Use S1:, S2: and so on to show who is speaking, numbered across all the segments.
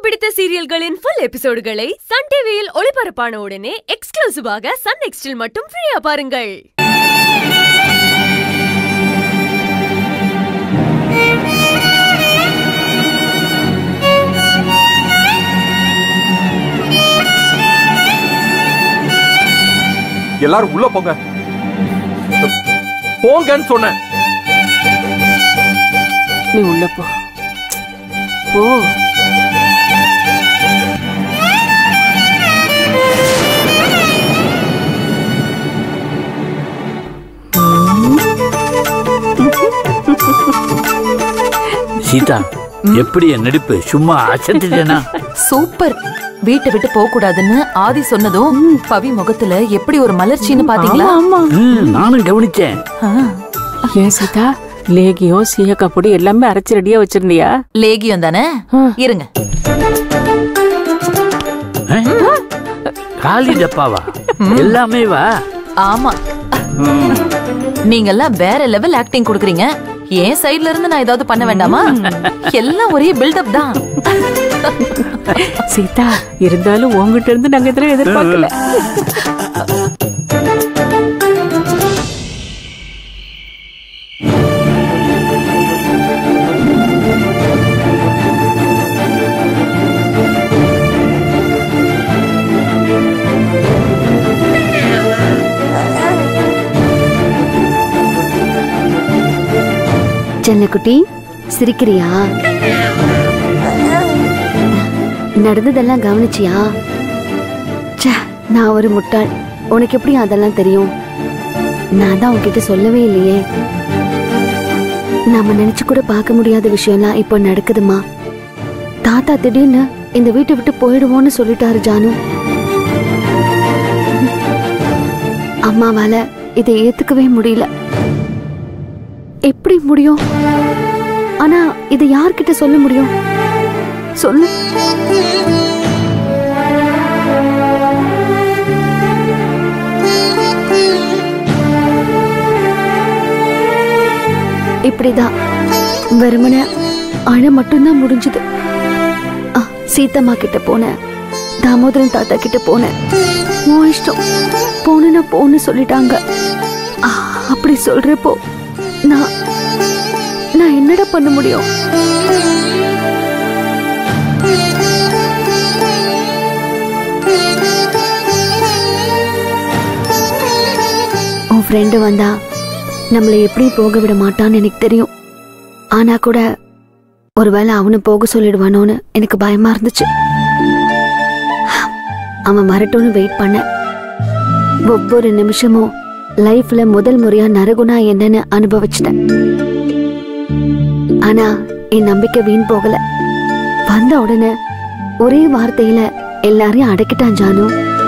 S1: பிடித்த சீரியல்களின் full எபிசோடுகளை Sun டிவியில் ஒளிபரப்பான உடனே எக்ஸ்க்ளூசிவாக சன் நெக்ஸ்டில் மட்டும் ஃப்ரீயா பாருங்கள்
S2: எல்லாரும் உள்ள போங்க போங்கன்னு சொன்னேன்
S3: நீ உள்ள போ போ
S4: சீதா எப்படி என் நடிப்பு சும்மா அசத்திட்டேனா
S5: சூப்பர் வீட்டை விட்டு போக கூடாதுன்னு ஆதி சொன்னதும் பவி முகத்துல எப்படி ஒரு மலர்ச்சின்னு பாத்தீங்களா
S3: ஆமா
S4: ம், நானும் கவனிச்சேன்
S5: ஆ,
S3: ஏன் சீதா லேகியம் சீயக்கா பொடி எல்லாமே அரைச்சு ரெடியா வச்சிருந்தியா
S5: லேகியம் தானே இருங்க
S4: ஆ? காலி டப்பாவா எல்லாமே வா
S5: ஆமா நீங்கெல்லாம் வேற லெவல் ஆக்டிங் கொடுக்குறீங்க என் சைடுல இருந்து நான் ஏதாவது பண்ண வேண்டாமா எல்லாம் ஒரே பில்டப் தான்
S3: சீதா இருந்தாலும் உங்ககிட்ட இருந்து நாங்க இதெல்லாம் எதிர்பார்க்கல
S6: செல்லக்குட்டி சிரிக்கிறியா நடந்ததெல்லாம் கவனிச்சியா ச்சே நான் ஒரு முட்டாள் உனக்கு எப்படி அதெல்லாம் தெரியும் நான் தான் உன்கிட்ட சொல்லவே இல்லையே நாம நினைச்சு கூட பார்க்க முடியாத விஷயம்லாம் இப்போ நடக்குதுமா தாத்தா திடீர்னு இந்த வீட்டை விட்டு போயிடுவோன்னு சொல்லிட்டாரு ஜானு அம்மாவால இதை ஏத்துக்கவே முடியல எப்படி முடியும் ஆனா இதை யார்கிட்ட சொல்ல முடியும் சொல்லு இப்படிதான் வெறுமனே அழ மட்டும்தான் முடிஞ்சது ஆ, சீத்தம்மா கிட்ட போனேன் தாமோதரன் தாத்தா கிட்ட போனேன் உன் இஷ்டம் போனா போன்னு சொல்லிட்டாங்க ஆ, அப்படி சொல்றப்போ நான் நான் என்னடா பண்ண முடியும் உன் ஃப்ரெண்டு வந்தா நம்மளை எப்படி போக விட மாட்டான்னு எனக்கு தெரியும் ஆனா கூட ஒருவேளை அவனு போக சொல்லிடுவானோன்னு எனக்கு பயமா இருந்துச்சு அவன் வரட்டும்னு வெயிட் பண்ண ஒவ்வொரு நிமிஷமும் லைஃப்ல முதல் முறையா நரகுனா என்னன்னு அனுபவிச்சிட்டேன் ஆனா என் நம்பிக்கை வீண் போகல வந்த உடனே ஒரே வார்த்தையில எல்லாரையும் அடக்கிட்டான் ஜானு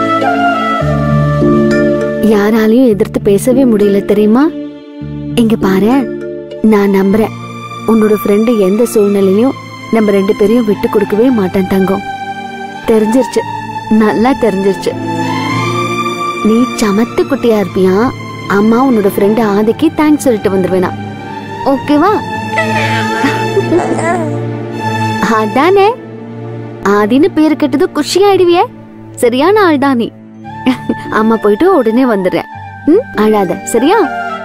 S6: யாராலையும் எதிர்த்து பேசவே முடியல தெரியுமா இங்க பாரு நான் நம்புறேன் உன்னோட ஃப்ரெண்டு எந்த சூழ்நிலையும் நம்ம ரெண்டு பேரையும் விட்டு கொடுக்கவே மாட்டேன் தங்கம் தெரிஞ்சிருச்சு நல்லா தெரிஞ்சிருச்சு நீ சமத்து குட்டியா இருப்பியா அம்மா உன்னோட ஃப்ரெண்டு ஆதிக்கு தேங்க்ஸ் சொல்லிட்டு வந்துருவேனா ஓகேவா அதானே ஆதின்னு பேரு கெட்டது குஷி ஆயிடுவியே சரியான ஆள் தான் நீ அம்மா போயிட்டு உடனே வந்துடுறேன் ம் அழாத சரியா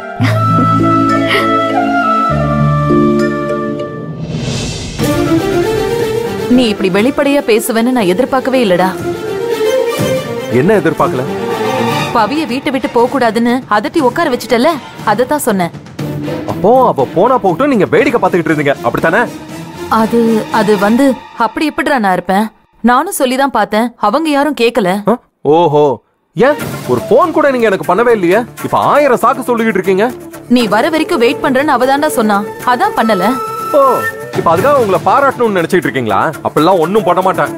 S5: நீ இப்படி வெளிப்படையா பேசுவேன்னு நான் எதிர்பார்க்கவே இல்லடா
S2: என்ன எதிர்பார்க்கல
S5: பவிய வீட்டை விட்டு போக கூடாதுன்னு அதட்டி உட்கார வச்சுட்டல அதத்தான் சொன்னேன்
S2: அப்போ அவ போனா போகட்டும் நீங்க வேடிக்கை பார்த்துக்கிட்டு இருந்தீங்க அப்படித்தானே
S5: அது அது வந்து அப்படி எப்படிடா நான் இருப்பேன் நானும் சொல்லிதான் பார்த்தேன் அவங்க யாரும் கேட்கல
S2: ஆ? ஓஹோ ஏன் ஒரு போன் கூட நீங்க எனக்கு பண்ணவே இல்லையே இப்ப ஆயிரம் சாக்கு சொல்லிக்கிட்டு இருக்கீங்க
S5: நீ வர வரைக்கும் வெயிட் பண்றேன்னு அவதான்டா சொன்னா அதான் பண்ணல
S2: ஓ இப்ப அதுக்காக உங்களை பாராட்டணும்னு நினைச்சிட்டு இருக்கீங்களா அப்படிலாம் ஒண்ணும் பண்ண மாட்டேன்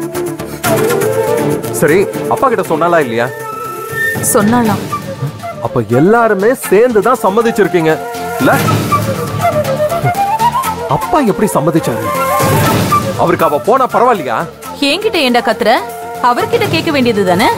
S2: சரி அப்பா கிட்ட சொன்னாலா இல்லையா
S5: சொன்னாலாம்
S2: அப்ப எல்லாருமே சேர்ந்து தான் சம்மதிச்சிருக்கீங்க இல்ல அப்பா எப்படி சம்மதிச்சாரு அவருக்கு அவ போனா பரவாயில்லையா
S5: என்கிட்ட ஏண்டா கத்துற அவர்கிட்ட கேட்க வேண்டியது தானே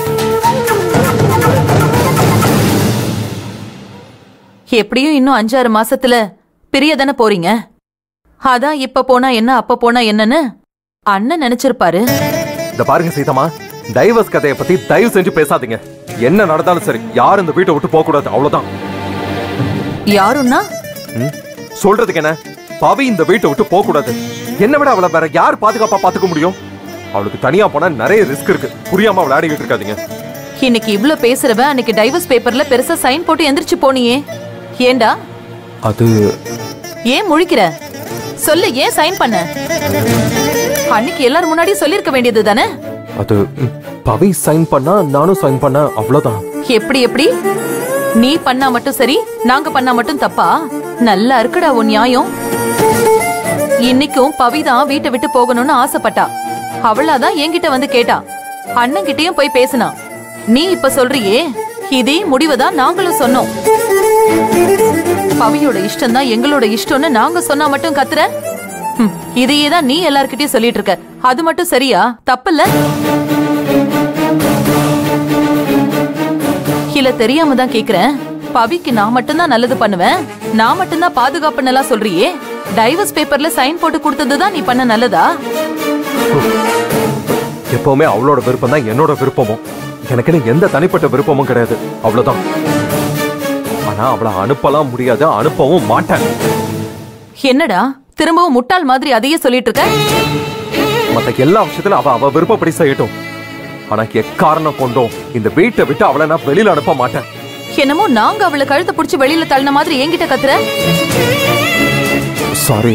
S5: எப்படியும் இன்னும் அஞ்சாறு மாசத்துல பிரிய தானே போறீங்க அதான் இப்ப போனா என்ன அப்ப போனா என்னன்னு அண்ணன் நினைச்சிருப்பாரு
S2: இந்த பாருங்க சீதம்மா டைவர்ஸ் கதையை பத்தி தயவு செஞ்சு பேசாதீங்க என்ன நடந்தாலும் சரி யாரும் இந்த வீட்டை விட்டு போக கூடாது அவ்வளவுதான்
S5: யாருன்னா
S2: ம்? சொல்றதுக்கு என்ன பவி இந்த வீட்டை விட்டு போக கூடாது என்ன விட அவளை வேற யார் பாதுகாப்பா பாத்துக்க முடியும் அவளுக்கு தனியா போனா நிறைய ரிஸ்க் இருக்கு புரியாம விளையாடிக்கிட்டு இருக்காதீங்க
S5: இன்னைக்கு இவ்ளோ பேசுறவ அன்னைக்கு டைவர்ஸ் பேப்பர்ல பெருசா சைன் போட்டு எந்திரிச்சு போனியே ஏண்டா
S2: அது
S5: ஏன் முழிக்கிற சொல்லு ஏன் சைன் பண்ண அன்னைக்கு எல்லாரும் முன்னாடி சொல்லிருக்க வேண்டியது தானே
S2: அது ம், பவி சைன் பண்ணா நானும் சைன் பண்ண அவ்வளவுதான்
S5: எப்படி எப்படி நீ பண்ணா மட்டும் சரி நாங்க பண்ணா மட்டும் தப்பா நல்லா இருக்குடா உன் நியாயம் இன்னைக்கும் பவிதான் வீட்டை விட்டு போகணும்னு ஆசைப்பட்டா அவளாதான் என்கிட்ட வந்து கேட்டா அண்ணன் கிட்டயும் போய் பேசினா நீ இப்ப சொல்றியே இதே முடிவுதான் நாங்களும் சொன்னோம் பவியோட இஷ்டம் தான் எங்களோட இஷ்டம்னு நாங்க சொன்னா மட்டும் கத்துற ஹம், இதையே தான் நீ எல்லார்கிட்டயும் சொல்லிட்டு இருக்க அது மட்டும் சரியா தப்பில்ல இல்ல தெரியாம தான் கேக்குறேன் பவிக்கு நான் மட்டும்தான் நல்லது பண்ணுவேன் நான் மட்டும்தான் பாதுகாப்புன்னு எல்லாம் சொல்றியே டைவர்ஸ் பேப்பர்ல சைன் போட்டு கொடுத்ததுதான் நீ பண்ண நல்லதா
S2: எப்பவுமே அவளோட விருப்பம் தான் என்னோட விருப்பமும் எனக்குன்னு எந்த தனிப்பட்ட விருப்பமும் கிடையாது அவ்வளவுதான் ஆனா அவளை அனுப்பலாம் முடியாது அனுப்பவும் மாட்டேன்
S5: என்னடா திரும்பவும் முட்டாள் மாதிரி அதையே சொல்லிட்டு இருக்க
S2: மத்த எல்லா விஷயத்திலும் அவ அவ விருப்பப்படி செய்யட்டும் ஆனா எக்காரணம் கொண்டும் இந்த வீட்டை விட்டு அவளை நான் வெளியில அனுப்ப மாட்டேன்
S5: என்னமோ நாங்க அவளை கழுத்தை புடிச்சு வெளியில தள்ளின மாதிரி என்கிட்ட கத்துற
S2: சாரி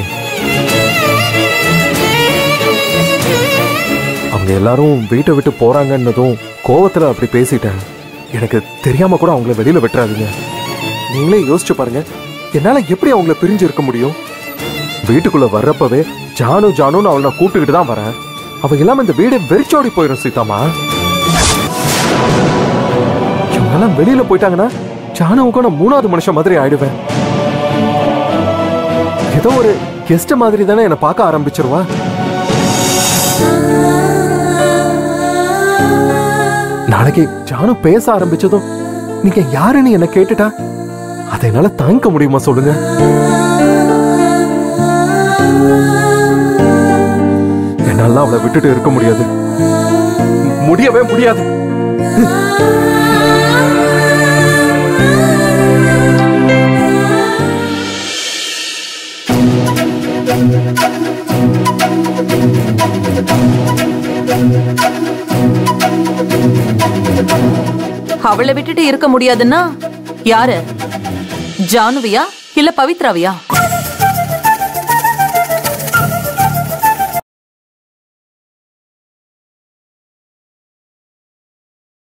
S2: அவங்க எல்லாரும் வீட்டை விட்டு போறாங்கன்னதும் கோவத்துல அப்படி பேசிட்டேன் எனக்கு தெரியாம கூட அவங்கள வெளியில விட்டுறாதீங்க நீங்களே யோசிச்சு பாருங்க என்னால எப்படி அவங்கள பிரிஞ்சு இருக்க முடியும் வீட்டுக்குள்ள வர்றப்பவே ஜானு ஜானுன்னு அவளை நான் கூப்பிட்டுக்கிட்டு தான் வரேன் அவ இல்லாம இந்த வீடே வெறிச்சோடி போயிடும் சீதாமா இவங்கெல்லாம் வெளியில போயிட்டாங்கன்னா ஜானுவுக்கும் நான் மூணாவது மனுஷன் மாதிரி ஆயிடுவேன் ஏதோ ஒரு கெஸ்ட் மாதிரி தானே என்னை பார்க்க ஆரம்பிச்சிருவா நாளைக்கு ஜானு பேச ஆரம்பிச்சதும் நீங்க யாருன்னு என்ன கேட்டுட்டா அதை என்னால தாங்கிக்க முடியுமா சொல்லுங்க என்னால அவளை விட்டுட்டு இருக்க முடியாது முடியவே முடியாது
S5: அவளை விட்டுட்டு இருக்க முடியாதுன்னா யாரு ஜானுவியா இல்ல பவித்ராவியா